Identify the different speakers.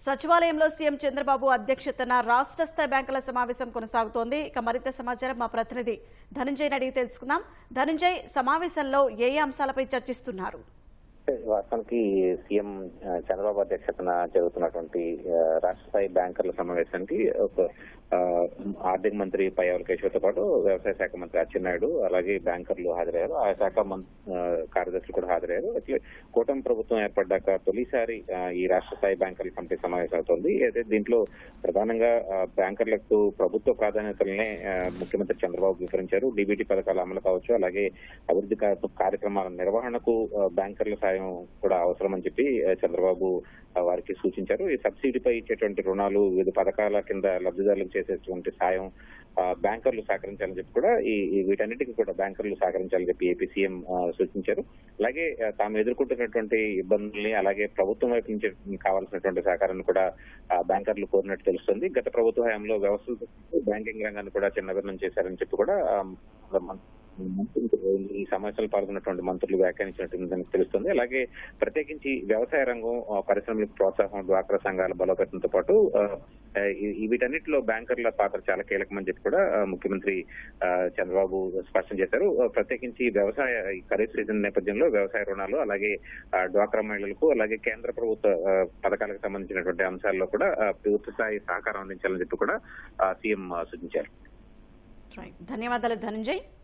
Speaker 1: సచివాలయంలో సీఎం చంద్రబాబు అధ్యక్షతన రాష్ట్ర స్థాయి బ్యాంకుల సమావేశం కొనసాగుతోంది ఇక మరింత సమాచారం మా ప్రతినిధి ధనంజయ్ అడిగి తెలుసుకుందాం ధనంజయ్ సమావేశంలో ఏ ఏ అంశాలపై చర్చిస్తున్నారు
Speaker 2: వాస్తవానికి సీఎం ఆ, చంద్రబాబు అధ్యక్షతన జరుగుతున్నటువంటి ఆ, రాష్ట్ర స్థాయి బ్యాంకర్ల సమావేశానికి ఒక ఆ, ఆర్థిక మంత్రి పయ్యావుల కేశవ్తో పాటు వ్యవసాయ శాఖ మంత్రి అచ్చెన్నాయుడు అలాగే బ్యాంకర్లు హాజరయ్యారు ఆ శాఖ మం- ఆ, కార్యదర్శులు కూడా హాజరయ్యారు అయితే కూటమి ప్రభుత్వం ఏర్పడ్డాక తొలిసారి ఆ, ఈ రాష్ట్ర స్థాయి బ్యాంకర్ల కమిటీ సమావేశం అవుతోంది అయితే దీంట్లో ప్రధానంగా ఆ, బ్యాంకర్లకు ప్రభుత్వ ప్రాధాన్యతలనే ఆ, ముఖ్యమంత్రి చంద్రబాబు వివరించారు డీబీటీ పథకాల అమలు కావచ్చు అలాగే అభివృద్ధి కా- కార్యక్రమాల నిర్వహణకు ఆ, బ్యాంకర్ల సాయం కూడా అవసరమని చెప్పి ఆ, చంద్రబాబు ఆ, వారికి సూచించారు ఈ సబ్సిడీపై ఇచ్చేటువంటి రుణాలు వివిధ పథకాల కింద లబ్ధిదారులకు చేసేటువంటి సాయం ఆ, బ్యాంకర్లు సహకరించాలని చెప్పి కూడా ఈ ఈ వీటన్నిటికీ కూడా బ్యాంకర్లు సహకరించాలని చెప్పి ఏపీ సీఎం ఆ, సూచించారు అలాగే ఆ, తాము ఎదుర్కొంటున్నటువంటి ఇబ్బందుల్ని అలాగే ప్రభుత్వం వైపు నుంచి కావాల్సినటువంటి సహకారాన్ని కూడా ఆ, బ్యాంకర్లు కోరినట్టు తెలుస్తుంది గత ప్రభుత్వ హయాంలో వ్యవస్థలతో బ్యాంకింగ్ రంగాన్ని కూడా చిన్నభిన్నం చేశారని చెప్పి కూడా ఆ, మన- మంత్రులు ఈ సమావేశంలో పాల్గొన్నటువంటి మంత్రులు వ్యాఖ్యానించినట్టు మనకు తెలుస్తుంది అలాగే ప్రత్యేకించి వ్యవసాయ రంగం ఆ, పరిశ్రమలకు ప్రోత్సాహం డ్వాక్రా సంఘాల బలోపేతంతో పాటు ఆ, ఈ- ఈ వీటన్నిటిలో బ్యాంకర్ల పాత్ర చాలా కీలకమని చెప్పి కూడా ఆ, ముఖ్యమంత్రి ఆ, చంద్రబాబు స్పష్టం చేశారు ఆ, ప్రత్యేకించి వ్యవసాయ ఈ ఖరీఫ్ సీజన్ నేపథ్యంలో వ్యవసాయ రుణాలు అలాగే ఆ, డ్వాక్రా మహిళలకు అలాగే కేంద్ర ప్రభుత్వ ఆ, పథకాలకు సంబంధించినటువంటి అంశాల్లో కూడా ఆ, పూర్తి స్థాయి సహకారం అందించాలని చెప్పి కూడా ఆ, సీఎం ఆ, సూచించారు
Speaker 1: రైట్. ధన్యవాదాలు ధనంజయ్